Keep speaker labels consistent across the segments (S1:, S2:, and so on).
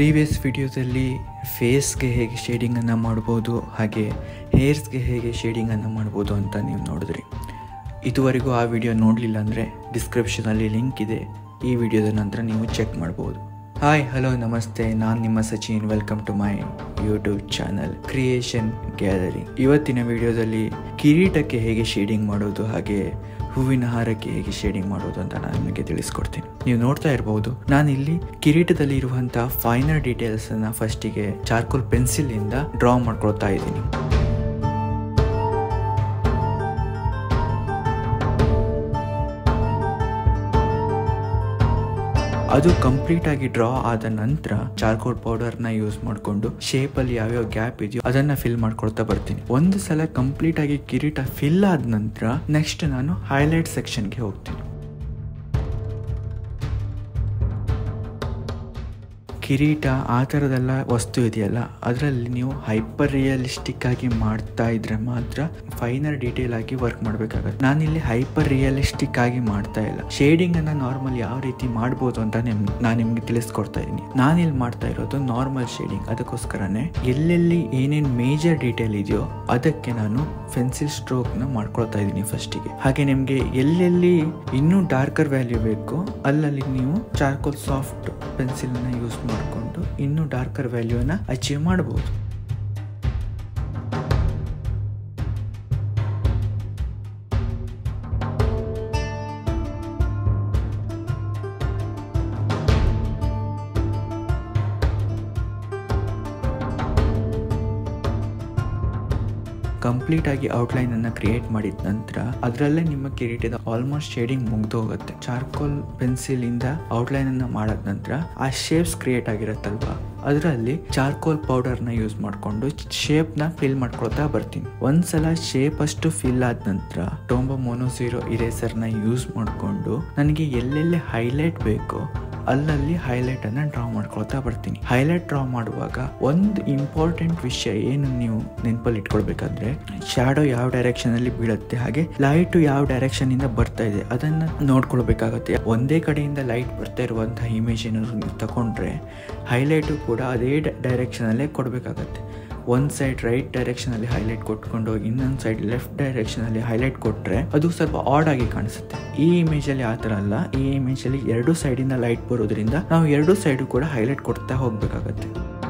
S1: previous ವಿಡಿಯೋದಲ್ಲಿ ಫೇಸ್ಗೆ ಹೇಗೆ ಶೇಡಿಂಗನ್ನು ಮಾಡ್ಬೋದು ಹಾಗೆ ಹೇರ್ಸ್ಗೆ ಹೇಗೆ ಶೇಡಿಂಗನ್ನು ಮಾಡ್ಬೋದು ಅಂತ ನೀವು ನೋಡಿದ್ರಿ ಇದುವರೆಗೂ ಆ ವಿಡಿಯೋ ನೋಡಲಿಲ್ಲ ಅಂದರೆ ಡಿಸ್ಕ್ರಿಪ್ಷನಲ್ಲಿ ಲಿಂಕ್ ಇದೆ ಈ ವಿಡಿಯೋದ ನಂತರ ನೀವು ಚೆಕ್ ಮಾಡ್ಬೋದು ಹಾಯ್ ಹಲೋ ನಮಸ್ತೆ ನಾನು ನಿಮ್ಮ Sachin welcome to my YouTube channel creation gallery ಇವತ್ತಿನ ವಿಡಿಯೋದಲ್ಲಿ ಕಿರೀಟಕ್ಕೆ ಹೇಗೆ ಶೇಡಿಂಗ್ ಮಾಡೋದು ಹಾಗೆ ಹೂವಿನ ಹಾರಕ್ಕೆ ಹೇಗೆ ಶೇಡಿಂಗ್ ಮಾಡೋದು ಅಂತ ನಾನು ನಿಮಗೆ ತಿಳಿಸ್ಕೊಡ್ತೀನಿ ನೀವು ನೋಡ್ತಾ ಇರಬಹುದು ನಾನು ಇಲ್ಲಿ ಕಿರೀಟದಲ್ಲಿ ಇರುವಂತಹ ಫೈನರ್ ಡೀಟೇಲ್ಸ್ ಅನ್ನ ಫಸ್ಟಿಗೆ ಚಾರ್ಕೋಲ್ ಪೆನ್ಸಿಲ್ ಇಂದ ಡ್ರಾ ಮಾಡ್ಕೊಳ್ತಾ ಇದ್ದೀನಿ ಅದು ಕಂಪ್ಲೀಟ್ ಆಗಿ ಡ್ರಾ ಆದ ನಂತರ ಚಾರ್ಕೋಲ್ ಪೌಡರ್ ನ ಯೂಸ್ ಮಾಡಿಕೊಂಡು ಶೇಪ್ ಅಲ್ಲಿ ಯಾವ್ಯಾವ ಗ್ಯಾಪ್ ಇದೆಯೋ ಅದನ್ನ ಫಿಲ್ ಮಾಡ್ಕೊಳ್ತಾ ಬರ್ತೀನಿ ಒಂದು ಸಲ ಕಂಪ್ಲೀಟ್ ಆಗಿ ಕಿರೀಟ ಫಿಲ್ ಆದ ನಂತರ ನೆಕ್ಸ್ಟ್ ನಾನು ಹೈಲೈಟ್ ಸೆಕ್ಷನ್ಗೆ ಹೋಗ್ತೀನಿ ಕಿರೀಟ ಆ ಥರದೆಲ್ಲ ವಸ್ತು ಇದೆಯಲ್ಲ ಅದರಲ್ಲಿ ನೀವು ಹೈಪರ್ ರಿಯಲಿಸ್ಟಿಕ್ ಆಗಿ ಮಾಡ್ತಾ ಇದ್ರೆ ಮಾತ್ರ ಫೈನರ್ ಡೀಟೇಲ್ ಆಗಿ ವರ್ಕ್ ಮಾಡಬೇಕಾಗತ್ತೆ ನಾನಿಲ್ಲಿ ಹೈಪರ್ ರಿಯಲಿಸ್ಟಿಕ್ ಆಗಿ ಮಾಡ್ತಾ ಇಲ್ಲ ಶೇಡಿಂಗ್ ಅನ್ನ ನಾರ್ಮಲ್ ಯಾವ ರೀತಿ ಮಾಡ್ಬೋದು ಅಂತ ನಿಮ್ ನಾನು ನಿಮ್ಗೆ ತಿಳಿಸ್ಕೊಡ್ತಾ ಇದ್ದೀನಿ ನಾನಿಲ್ಲಿ ಮಾಡ್ತಾ ಇರೋದು ನಾರ್ಮಲ್ ಶೇಡಿಂಗ್ ಅದಕ್ಕೋಸ್ಕರನೇ ಎಲ್ಲೆಲ್ಲಿ ಏನೇನ್ ಮೇಜರ್ ಡೀಟೇಲ್ ಇದೆಯೋ ಅದಕ್ಕೆ ನಾನು ಪೆನ್ಸಿಲ್ ಸ್ಟ್ರೋಕ್ ನ ಮಾಡ್ಕೊಳ್ತಾ ಇದ್ದೀನಿ ಫಸ್ಟಿಗೆ ಹಾಗೆ ನಿಮ್ಗೆ ಎಲ್ಲೆಲ್ಲಿ ಇನ್ನೂ ಡಾರ್ಕರ್ ವ್ಯಾಲ್ಯೂ ಬೇಕು ಅಲ್ಲಲ್ಲಿ ನೀವು ಚಾರ್ಕೋಲ್ ಸಾಫ್ಟ್ ಪೆನ್ಸಿಲ್ ನ ಯೂಸ್ ಮಾಡಿಕೊಂಡು ಇನ್ನೂ ಡಾರ್ಕರ್ ವ್ಯಾಲ್ಯೂನ ಅಚೀವ್ ಮಾಡಬಹುದು ಕಂಪ್ಲೀಟ್ ಆಗಿ ಔಟ್ಲೈನ್ ಅನ್ನ ಕ್ರಿಯೇಟ್ ಮಾಡಿದ ನಂತರ ಅದರಲ್ಲೇ ನಿಮ್ಮ ಕಿರೀಟದ ಆಲ್ಮೋಸ್ಟ್ ಶೇಡಿಂಗ್ ಮುಗ್ದು ಹೋಗುತ್ತೆ ಚಾರ್ಕೋಲ್ ಪೆನ್ಸಿಲ್ ಇಂದ ಔಟ್ಲೈನ್ ಅನ್ನ ಮಾಡಿದ ನಂತರ ಆ ಶೇಪ್ಸ್ ಕ್ರಿಯೇಟ್ ಆಗಿರತ್ತಲ್ವಾ ಅದರಲ್ಲಿ ಚಾರ್ಕೋಲ್ ಪೌಡರ್ ನ ಯೂಸ್ ಮಾಡಿಕೊಂಡು ಶೇಪ್ ನ ಫಿಲ್ ಮಾಡ್ಕೊಳ್ತಾ ಬರ್ತೀನಿ ಒಂದ್ಸಲ ಶೇಪ್ ಅಷ್ಟು ಫಿಲ್ ಆದ ನಂತರ ಟೋಂಬೋ ಮೊನೋಸಿರೋ ಇರೇಸರ್ ನ ಯೂಸ್ ಮಾಡಿಕೊಂಡು ನನಗೆ ಎಲ್ಲೆಲ್ಲಿ ಹೈಲೈಟ್ ಬೇಕೋ ಅಲ್ಲಲ್ಲಿ ಹೈಲೈಟ್ ಅನ್ನ ಡ್ರಾ ಮಾಡ್ಕೊಳ್ತಾ ಬರ್ತೀನಿ ಹೈಲೈಟ್ ಡ್ರಾ ಮಾಡುವಾಗ ಒಂದು ಇಂಪಾರ್ಟೆಂಟ್ ವಿಷಯ ಏನು ನೀವು ನೆನಪಲ್ಲಿ ಇಟ್ಕೊಳ್ಬೇಕಾದ್ರೆ ಶಾಡೋ ಯಾವ ಡೈರೆಕ್ಷನ್ ಅಲ್ಲಿ ಬೀಳುತ್ತೆ ಹಾಗೆ ಲೈಟ್ ಯಾವ ಡೈರೆಕ್ಷನ್ ಇಂದ ಬರ್ತಾ ಇದೆ ಅದನ್ನ ನೋಡ್ಕೊಳ್ಬೇಕಾಗತ್ತೆ ಒಂದೇ ಕಡೆಯಿಂದ ಲೈಟ್ ಬರ್ತಾ ಇರುವಂತಹ ಇಮೇಜ್ ಏನಾದ್ರು ನೀವು ತಗೊಂಡ್ರೆ ಹೈಲೈಟು ಕೂಡ ಅದೇ ಡೈರೆಕ್ಷನ್ ಅಲ್ಲೇ ಕೊಡಬೇಕಾಗತ್ತೆ ಒಂದು ಸೈಡ್ ರೈಟ್ ಡೈರೆಕ್ಷನ್ ಅಲ್ಲಿ ಹೈಲೈಟ್ ಕೊಟ್ಕೊಂಡು ಇನ್ನೊಂದು ಸೈಡ್ ಲೆಫ್ಟ್ ಡೈರೆಕ್ಷನ್ ಅಲ್ಲಿ ಹೈಲೈಟ್ ಕೊಟ್ರೆ ಅದು ಸ್ವಲ್ಪ ಆಡ್ ಆಗಿ ಕಾಣಿಸುತ್ತೆ ಈ ಇಮೇಜ್ ಅಲ್ಲಿ ಆ ತರ ಅಲ್ಲ ಈ ಇಮೇಜ್ ಅಲ್ಲಿ ಎರಡು ಸೈಡ್ ಇಂದ ಲೈಟ್ ಬರೋದ್ರಿಂದ ನಾವು ಎರಡು ಸೈಡ್ ಕೂಡ ಹೈಲೈಟ್ ಕೊಡ್ತಾ ಹೋಗ್ಬೇಕಾಗತ್ತೆ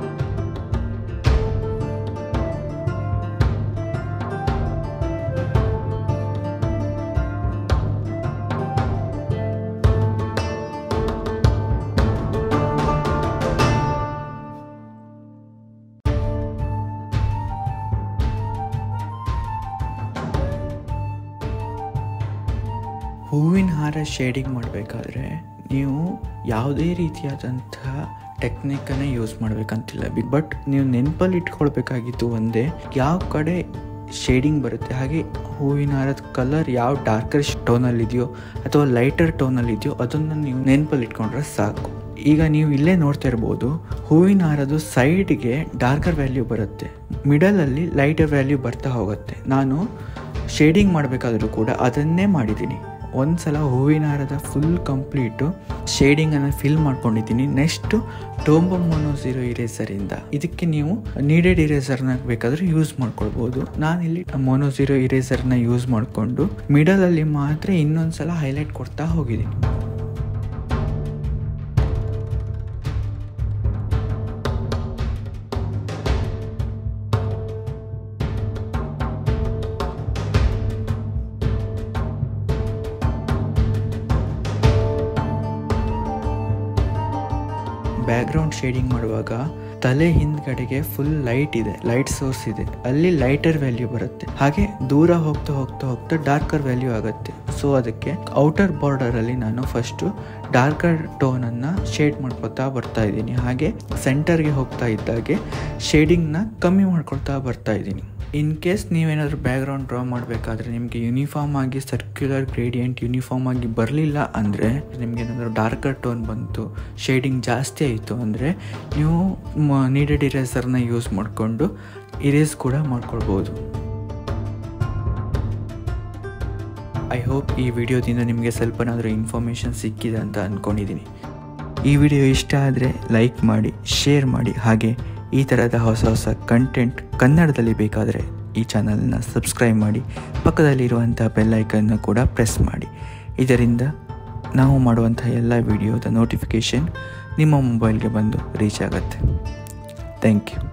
S1: ಹೂವಿನ ಹಾರ ಶೇಡಿಂಗ್ ಮಾಡಬೇಕಾದ್ರೆ ನೀವು ಯಾವುದೇ ರೀತಿಯಾದಂತಹ ಟೆಕ್ನಿಕನ್ನು ಯೂಸ್ ಮಾಡಬೇಕಂತಿಲ್ಲ ಬಟ್ ನೀವು ನೆನಪಲ್ಲಿ ಇಟ್ಕೊಳ್ಬೇಕಾಗಿತ್ತು ಒಂದೇ ಯಾವ ಕಡೆ ಶೇಡಿಂಗ್ ಬರುತ್ತೆ ಹಾಗೆ ಹೂವಿನ ಹಾರದ ಕಲರ್ ಯಾವ ಡಾರ್ಕರ್ ಟೋನಲ್ಲಿ ಇದೆಯೋ ಅಥವಾ ಲೈಟರ್ ಟೋನಲ್ಲಿ ಇದೆಯೋ ಅದನ್ನು ನೀವು ನೆನಪಲ್ಲಿ ಇಟ್ಕೊಂಡ್ರೆ ಸಾಕು ಈಗ ನೀವು ಇಲ್ಲೇ ನೋಡ್ತಾ ಇರ್ಬೋದು ಹೂವಿನ ಹಾರದು ಸೈಡ್ಗೆ ಡಾರ್ಕರ್ ವ್ಯಾಲ್ಯೂ ಬರುತ್ತೆ ಮಿಡಲಲ್ಲಿ ಲೈಟರ್ ವ್ಯಾಲ್ಯೂ ಬರ್ತಾ ಹೋಗುತ್ತೆ ನಾನು ಶೇಡಿಂಗ್ ಮಾಡಬೇಕಾದ್ರೂ ಕೂಡ ಅದನ್ನೇ ಮಾಡಿದ್ದೀನಿ ಒಂದ್ಸಲ ಹೂವಿನ ಹಾರದ ಫುಲ್ ಕಂಪ್ಲೀಟು ಶೇಡಿಂಗನ್ನು ಫಿಲ್ ಮಾಡ್ಕೊಂಡಿದ್ದೀನಿ ನೆಕ್ಸ್ಟು ಟೋಂಬೊ ಮೊನೋಸಿರೋ ಇರೇಸರಿಂದ ಇದಕ್ಕೆ ನೀವು ನೀಡೆಡ್ ಇರೇಸರ್ನ ಬೇಕಾದರೆ ಯೂಸ್ ಮಾಡ್ಕೊಳ್ಬೋದು ನಾನಿಲ್ಲಿ ಮೊನೋಸಿರೋ ಇರೇಸರ್ನ ಯೂಸ್ ಮಾಡಿಕೊಂಡು ಮಿಡಲಲ್ಲಿ ಮಾತ್ರ ಇನ್ನೊಂದ್ಸಲ ಹೈಲೈಟ್ ಕೊಡ್ತಾ ಹೋಗಿದ್ದೀನಿ ಬ್ಯಾಕ್ಗ್ರೌಂಡ್ ಶೇಡಿಂಗ್ ಮಾಡುವಾಗ ತಲೆ ಹಿಂದ್ಗಡೆಗೆ ಫುಲ್ ಲೈಟ್ ಇದೆ ಲೈಟ್ ಸೋರ್ಸ್ ಇದೆ ಅಲ್ಲಿ ಲೈಟರ್ ವ್ಯಾಲ್ಯೂ ಬರುತ್ತೆ ಹಾಗೆ ದೂರ ಹೋಗ್ತಾ ಹೋಗ್ತಾ ಹೋಗ್ತಾ ಡಾರ್ಕರ್ ವ್ಯಾಲ್ಯೂ ಆಗುತ್ತೆ ಸೊ ಅದಕ್ಕೆ ಔಟರ್ ಬಾರ್ಡರ್ ಅಲ್ಲಿ ನಾನು ಫಸ್ಟ್ ಡಾರ್ಕರ್ ಟೋನ್ ಅನ್ನ ಶೇಡ್ ಮಾಡ್ಕೊತಾ ಬರ್ತಾ ಇದ್ದೀನಿ ಹಾಗೆ ಸೆಂಟರ್ಗೆ ಹೋಗ್ತಾ ಇದ್ದಾಗೆ ಶೇಡಿಂಗ್ನ ಕಮ್ಮಿ ಮಾಡ್ಕೊಳ್ತಾ ಬರ್ತಾ ಇದ್ದೀನಿ ಇನ್ ಕೇಸ್ ನೀವೇನಾದರೂ ಬ್ಯಾಕ್ಗ್ರೌಂಡ್ ಡ್ರಾ ಮಾಡಬೇಕಾದ್ರೆ ನಿಮಗೆ ಯೂನಿಫಾರ್ಮ್ ಆಗಿ ಸರ್ಕ್ಯುಲರ್ ಗ್ರೇಡಿಯಂಟ್ ಯೂನಿಫಾರ್ಮ್ ಆಗಿ ಬರಲಿಲ್ಲ ಅಂದರೆ ನಿಮಗೆ ಏನಾದರೂ ಡಾರ್ಕರ್ ಟೋನ್ ಬಂತು ಶೇಡಿಂಗ್ ಜಾಸ್ತಿ ಆಯಿತು ಅಂದರೆ ನೀವು ನೀಡೆಡ್ ಇರೇಸರ್ನ ಯೂಸ್ ಮಾಡಿಕೊಂಡು ಇರೇಸ್ ಕೂಡ ಮಾಡ್ಕೊಳ್ಬೋದು ಐ ಹೋಪ್ ಈ ವಿಡಿಯೋದಿಂದ ನಿಮಗೆ ಸ್ವಲ್ಪನಾದರೂ ಇನ್ಫಾರ್ಮೇಷನ್ ಸಿಕ್ಕಿದೆ ಅಂತ ಅಂದ್ಕೊಂಡಿದ್ದೀನಿ ಈ ವಿಡಿಯೋ ಇಷ್ಟ ಆದರೆ ಲೈಕ್ ಮಾಡಿ ಶೇರ್ ಮಾಡಿ ಹಾಗೆ ಈ ಥರದ ಹೊಸ ಹೊಸ ಕಂಟೆಂಟ್ ಕನ್ನಡದಲ್ಲಿ ಬೇಕಾದರೆ ಈ ಚಾನಲ್ನ ಸಬ್ಸ್ಕ್ರೈಬ್ ಮಾಡಿ ಪಕ್ಕದಲ್ಲಿರುವಂಥ ಬೆಲ್ಲೈಕನ್ನು ಕೂಡ ಪ್ರೆಸ್ ಮಾಡಿ ಇದರಿಂದ ನಾವು ಮಾಡುವಂಥ ಎಲ್ಲ ವಿಡಿಯೋದ ನೋಟಿಫಿಕೇಷನ್ ನಿಮ್ಮ ಮೊಬೈಲ್ಗೆ ಬಂದು ರೀಚ್ ಆಗುತ್ತೆ ಥ್ಯಾಂಕ್ ಯು